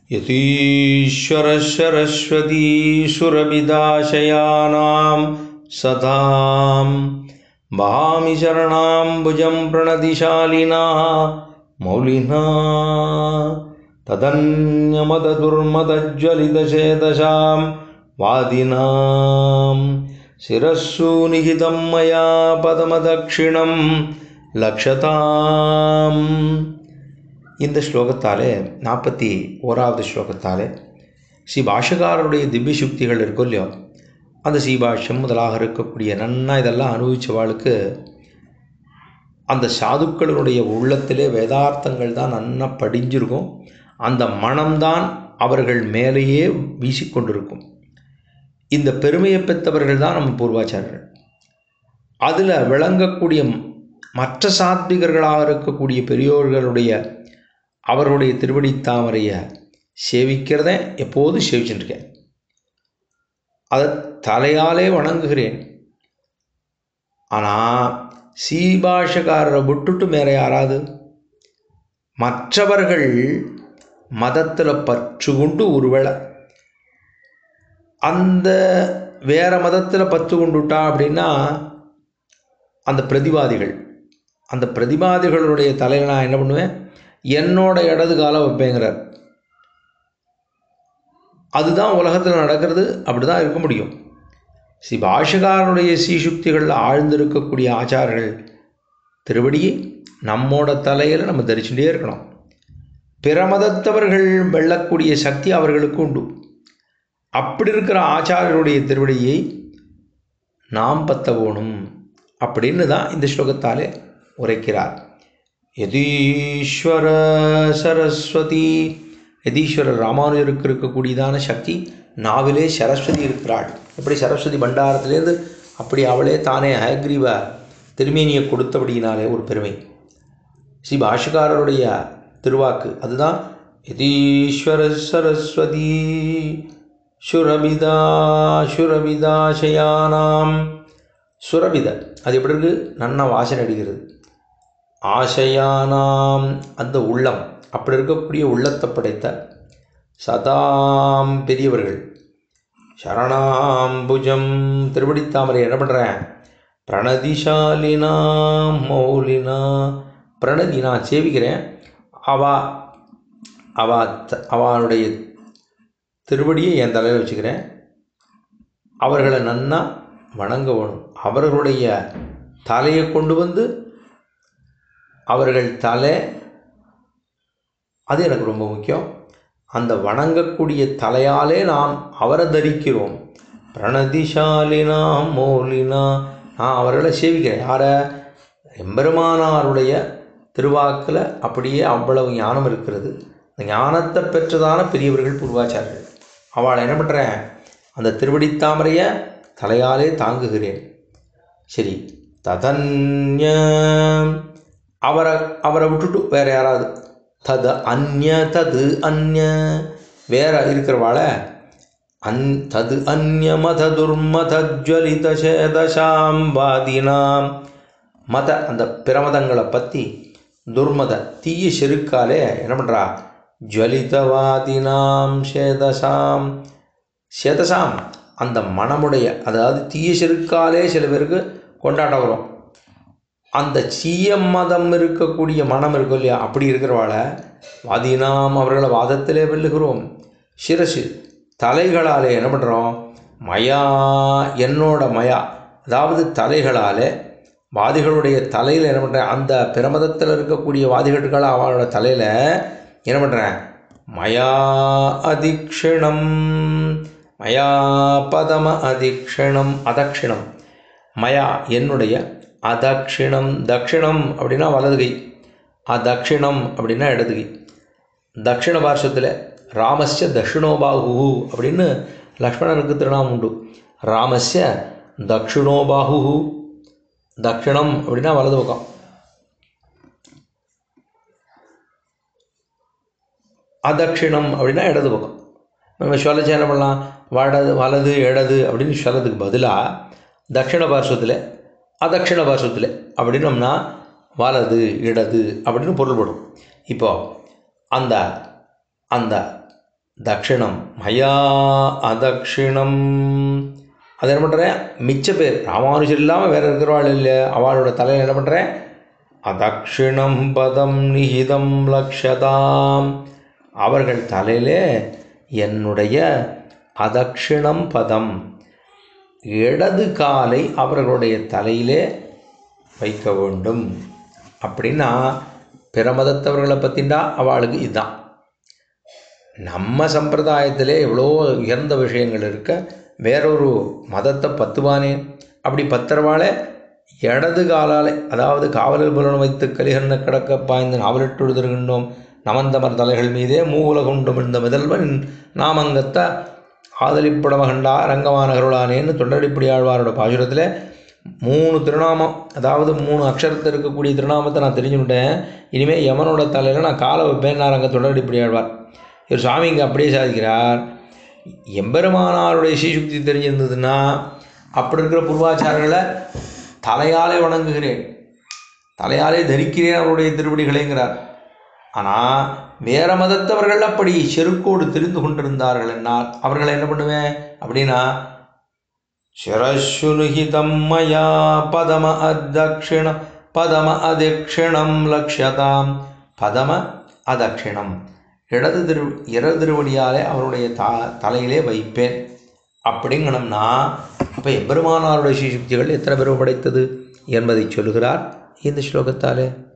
यतीश्वरसरस्वतीसुरभिदाशयानां सतां भामि शरणाम्बुजं प्रणतिशालिना मौलिना तदन्यमददुर्मदज्वलितचेतसां वादिनां शिरस्सु निहितं मया पदमदक्षिणं லக்ஷதாம் இந்த ஸ்லோகத்தாலே நாற்பத்தி ஓராவது ஸ்லோகத்தாலே ஸ்ரீ பாஷகாரருடைய திவ்ய சுக்திகள் இருக்கும் இல்லையோ அந்த ஸ்ரீபாஷ்யம் முதலாக இருக்கக்கூடிய நன்னா இதெல்லாம் அனுபவிச்சவாளுக்கு அந்த சாதுக்களினுடைய உள்ளத்திலே வேதார்த்தங்கள் தான் நன்னா படிஞ்சிருக்கும் அந்த மனம்தான் அவர்கள் மேலேயே வீசிக்கொண்டிருக்கும் இந்த பெருமையை பெற்றவர்கள் தான் நம்ம பூர்வாச்சாரர்கள் அதில் விளங்கக்கூடிய மற்ற சாத்விகர்களாக இருக்கக்கூடிய பெரியோர்களுடைய அவர்களுடைய திருவடி தாமரையை சேவிக்கிறத எப்போதும் சேவிச்சுட்டுருக்கேன் அதை தலையாலே வணங்குகிறேன் ஆனால் சீபாஷக்காரரை விட்டுட்டு மேலே யாராவது மற்றவர்கள் மதத்தில் பற்று கொண்டு ஒருவேளை அந்த வேற மதத்தில் பற்று கொண்டுட்டா அப்படின்னா அந்த பிரதிவாதிகள் அந்த பிரதிவாதிகளுடைய தலையில் நான் என்ன பண்ணுவேன் என்னோட இடது காலம் வைப்பேங்கிறார் அதுதான் உலகத்தில் நடக்கிறது அப்படி தான் இருக்க முடியும் ஸ்ரீ பாஷகாரனுடைய ஸ்ரீசுக்திகளில் ஆழ்ந்திருக்கக்கூடிய ஆச்சாரர்கள் திருவடியை நம்மோட தலையில் நம்ம தரிச்சுட்டே இருக்கணும் பிற மதத்தவர்கள் வெல்லக்கூடிய சக்தி அவர்களுக்கு உண்டு அப்படி இருக்கிற ஆச்சாரியருடைய திருவடியை நாம் பத்த போகணும் அப்படின்னு தான் இந்த ஸ்லோகத்தாலே உரைக்கிறார் யதீஸ்வர சரஸ்வதி யதீஸ்வரர் ராமானுஜருக்கு இருக்கக்கூடியதான சக்தி நாவிலே சரஸ்வதி இருக்கிறாள் எப்படி சரஸ்வதி பண்டாரத்திலேருந்து அப்படி அவளே தானே ஹயக்ரீவ திருமேனியை கொடுத்தபடியினாலே ஒரு பெருமை ஸ்ரீ பாஷகாரருடைய திருவாக்கு அதுதான் யதீஸ்வர சரஸ்வதி சுரபிதா சுரபிதாசயானாம் சுரபித அது எப்படி இருக்கு நன்னா வாசனை அடிக்கிறது ஆசையானாம் அந்த உள்ளம் அப்படி இருக்கக்கூடிய உள்ளத்தை படைத்த சதாம் பெரியவர்கள் சரணாம்புஜம் திருவடித்தாமரை என்ன பண்ணுறேன் பிரணதிசாலினா மௌலினா பிரணதி நான் சேவிக்கிறேன் அவா அவா அவளுடைய திருவடியை என் தலையில் வச்சுக்கிறேன் அவர்களை நன்னா வணங்க வேணும் அவர்களுடைய தலையை கொண்டு வந்து அவர்கள் தலை அது எனக்கு ரொம்ப முக்கியம் அந்த வணங்கக்கூடிய தலையாலே நாம் அவரை தரிக்கிறோம் பிரணதிசாலினா மோலினா நான் அவர்களை சேவிக்கிறேன் யாரை எம்பெருமானாருடைய திருவாக்கில் அப்படியே அவ்வளவு ஞானம் இருக்கிறது அந்த ஞானத்தை பெற்றதான பெரியவர்கள் பூர்வாச்சாரர்கள் அவளை என்ன பண்ணுறேன் அந்த திருவடித்தாமரையை தலையாலே தாங்குகிறேன் சரி ததன்ய அவரை அவரை விட்டுட்டு வேறு யாராவது தது அந்ய தது அந்ய வேற இருக்கிறவாள அந் தது அந்ய மத துர்மத ஜுவலித சேதசாம் வாதினாம் மத அந்த பிரமதங்களை பற்றி துர்மத தீய செருக்காலே என்ன பண்ணுறா ஜுவலிதவாதினாம் சேதசாம் சேதசாம் அந்த மனமுடைய அதாவது தீய செருக்காலே சில பேருக்கு கொண்டாட்டம் வரும் அந்த சீய மதம் இருக்கக்கூடிய மனம் இருக்கும் இல்லையா அப்படி இருக்கிறவாள வாதினாம் அவர்களை வாதத்திலே வெல்லுகிறோம் சிரசு தலைகளாலே என்ன பண்ணுறோம் மயா என்னோட மயா அதாவது தலைகளாலே வாதிகளுடைய தலையில் என்ன பண்ணுறேன் அந்த பிரமதத்தில் இருக்கக்கூடிய வாதிகளுக்கால அவளோட தலையில் என்ன பண்ணுறேன் மயா அதிக்ஷணம் மயா பதம அதிக்ஷணம் அதக்ஷிணம் மயா என்னுடைய அதக்ஷிணம் தக்ஷிணம் அப்படின்னா வலதுகை அதக்ஷிணம் அப்படின்னா இடதுகை தக்ஷிண பார்ஷத்தில் ராமஸ்ய தட்சிணோபாகு அப்படின்னு லக்ஷ்மணனுக்கு திருநாமம் உண்டு ராமஸ்ய தக்ஷிணோபாகு தக்ஷிணம் அப்படின்னா வலது பக்கம் அதக்ஷிணம் அப்படின்னா இடது பக்கம் நம்ம சொல்லச்சு என்ன பண்ணலாம் வடது வலது இடது அப்படின்னு சொல்லதுக்கு பதிலாக தட்சிண பார்ஸ்வத்தில் அதக்ஷிண பார்ஸ்வத்தில் அப்படின்னோம்னா வலது இடது அப்படின்னு பொருள்படும் இப்போ அந்த அந்த தக்ஷிணம் மயா அதக்ஷிணம் அது என்ன பண்ணுறேன் மிச்ச பேர் ராமானுஜர் இல்லாமல் வேறு இருக்கிறவாள் இல்லை அவளோட தலையில் என்ன பண்ணுறேன் அதக்ஷிணம் பதம் நிஹிதம் லக்ஷதாம் அவர்கள் தலையிலே என்னுடைய அதக்ஷிணம் பதம் இடது காலை அவர்களுடைய தலையிலே வைக்க வேண்டும் அப்படின்னா பிற மதத்தவர்களை பற்றிண்டா அவளுக்கு இதுதான் நம்ம சம்பிரதாயத்திலே எவ்வளோ உயர்ந்த விஷயங்கள் இருக்க வேறொரு மதத்தை பத்துவானே அப்படி பத்திரவாளே இடது காலாலே அதாவது காவலர் புலன் வைத்து கலிகர்ண கடக்க பாய்ந்து நாவலிட்டுழுதருகின்றோம் நமந்தமர் தலைகள் மீதே மூவுலகுண்டும் இந்த முதல்வன் நாமங்கத்த ஆதலிப்புடமகண்டா ரங்கமானகருளானேன்னு தொண்டடிப்படி ஆழ்வாரோட பாசுரத்தில் மூணு திருநாமம் அதாவது மூணு அக்ஷரத்தில் இருக்கக்கூடிய திருநாமத்தை நான் தெரிஞ்சுக்கிட்டேன் இனிமேல் யமனோட தலையில் நான் காலை வைப்பேன் நான் அங்கே தொண்டடிப்படி ஆழ்வார் இவர் சுவாமி இங்கே அப்படியே சாதிக்கிறார் எம்பெருமானாருடைய ஸ்ரீசுக்தி தெரிஞ்சிருந்ததுன்னா அப்படி இருக்கிற பூர்வாச்சாரர்களை தலையாலே வணங்குகிறேன் தலையாலே தரிக்கிறேன் அவருடைய திருவடிகளேங்கிறார் ஆனால் வேற மதத்தவர்கள் அப்படி செருக்கோடு தெரிந்து கொண்டிருந்தார்கள் என்னால் அவர்களை என்ன பண்ணுவேன் அப்படின்னா சிரசுனுகிதம் மயா பதம அதக்ஷிண பதம அதிக்ஷிணம் லக்ஷதாம் பதம அதக்ஷிணம் இடது திரு இடது திருவடியாலே அவருடைய த தலையிலே வைப்பேன் அப்படிங்கணும்னா அப்போ எம்பெருமானாருடைய ஸ்ரீசுக்திகள் எத்தனை பேர் படைத்தது என்பதை சொல்லுகிறார் இந்த ஸ்லோகத்தாலே